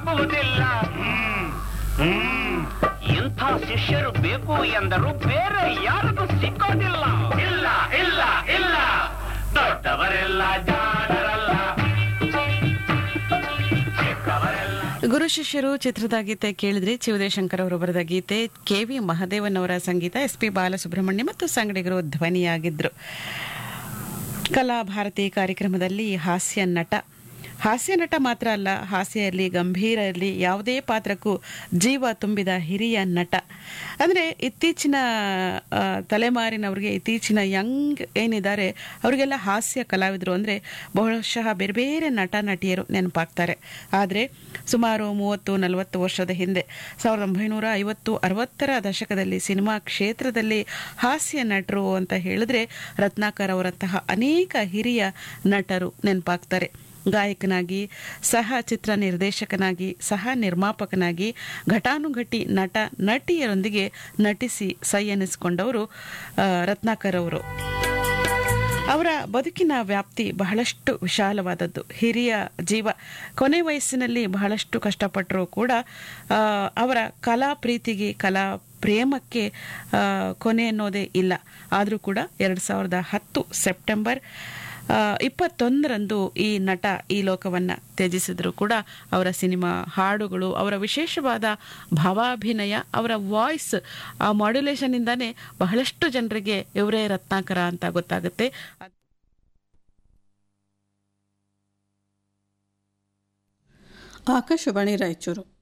ಆಗುವುದಿಲ್ಲ ಹ್ಮ್. ಹ್ಮ್. ಇಂಥ ಶಿಷ್ಯರು ಬೇಕು ಎಂದರು ಬೇರೆ ಯಾರಿಗೂ ಸಿಕ್ಕೋದಿಲ್ಲ ಇಲ್ಲ ಇಲ್ಲ ಇಲ್ಲ ದೊಡ್ಡವರೆಲ್ಲ ಜಾಣರಲ್ಲ ಚಿಕ್ಕವರೆಲ್ಲ ಗುರು ಶಿಷ್ಯರು ಚಿತ್ರದ ಗೀತೆ ಕೇಳಿದ್ರಿ ಚಿವುದೇಶಂಕರ್ ಅವರು ಬರೆದ ಗೀತೆ ಕೆ ವಿ ಮಹದೇವನ್ ಅವರ ಸಂಗೀತ ಎಸ್ ಪಿ ಬಾಲಸುಬ್ರಹ್ಮಣ್ಯ ಮತ್ತು ಸಂಗಡಿಗರು ಧ್ವನಿಯಾಗಿದ್ರು ಕಲಾಭಾರತಿ ಕಾರ್ಯಕ್ರಮದಲ್ಲಿ ಹಾಸ್ಯ ನಟ ಹಾಸ್ಯ ನಟ ಮಾತ್ರ ಅಲ್ಲ ಹಾಸ್ಯಲ್ಲಿ ಗಂಭೀರ ಇರಲಿ ಯಾವುದೇ ಪಾತ್ರಕ್ಕೂ ಜೀವ ತುಂಬಿದ ಹಿರಿಯ ನಟ ಅಂದರೆ ಇತ್ತೀಚಿನ ಆ, ತಲೆಮಾರಿನವ್ರಿಗೆ ಇತ್ತೀಚಿನ ಯಂಗ್ ಏನಿದ್ದಾರೆ ಅವರಿಗೆಲ್ಲ ಹಾಸ್ಯ ಕಲಾವಿದರು ಅಂದರೆ ಬಹುಶಃ ಬೇರೆ ಬೇರೆ ನಟ ನಟಿಯರು ನೆನಪಾಗ್ತಾರೆ ಆದರೆ ಸುಮಾರು ಮೂವತ್ತು ನಲವತ್ತು ವರ್ಷದ ಹಿಂದೆ ಸಾವಿರದ ಒಂಬೈನೂರ ಐವತ್ತು ಅರವತ್ತರ ದಶಕದಲ್ಲಿ ಸಿನಿಮಾ ಕ್ಷೇತ್ರದಲ್ಲಿ ಹಾಸ್ಯ ನಟರು ಅಂತ ಹೇಳಿದ್ರೆ ರತ್ನಾಕರ್ ಅವರಂತಹ ಅನೇಕ ಹಿರಿಯ ನಟರು ನೆನಪಾಗ್ತಾರೆ ಗಾಯಕನಾಗಿ ಸಹ ಚಿತ್ರ ನಿರ್ದೇಶಕನಾಗಿ ಸಹ ನಿರ್ಮಾಪಕನಾಗಿ ಘಟಾನುಘಟಿ ನಟ ನಟಿಯರೊಂದಿಗೆ ನಟಿಸಿ ಸೈ ಎನಿಸಿಕೊಂಡವರು ಆ, ರತ್ನಾಕರ್ ಅವರು ಅವರ ಬದುಕಿನ ವ್ಯಾಪ್ತಿ ಬಹಳಷ್ಟು ವಿಶಾಲವಾದದ್ದು ಹಿರಿಯ ಜೀವ ಕೊನೆ ವಯಸ್ಸಿನಲ್ಲಿ ಬಹಳಷ್ಟು ಕಷ್ಟಪಟ್ಟರೂ ಕೂಡ ಆ, ಅವರ ಕಲಾ ಪ್ರೀತಿಗೆ ಕಲಾ ಪ್ರೇಮಕ್ಕೆ ಆ, ಕೊನೆ ಅನ್ನೋದೇ ಇಲ್ಲ ಆದರೂ ಕೂಡ ಎರಡು ಸಾವಿರದ ಹತ್ತು ಸೆಪ್ಟೆಂಬರ್ ಆ, ಇಪ್ಪತ್ತೊಂದರಂದು ಈ ನಟ ಈ ಲೋಕವನ್ನು ತ್ಯಜಿಸಿದ್ರು ಕೂಡ ಅವರ ಸಿನಿಮಾ ಹಾಡುಗಳು ಅವರ ವಿಶೇಷವಾದ ಭಾವಾಭಿನಯ ಅವರ ವಾಯ್ಸ್ ಆ ಮಾಡ್ಯುಲೇಷನ್ನಿಂದಾನೇ ಬಹಳಷ್ಟು ಜನರಿಗೆ ಇವರೇ ರತ್ನಾಕರ ಅಂತ ಗೊತ್ತಾಗುತ್ತೆ ಆಕಾಶವಾಣಿ ರಾಯಚೂರು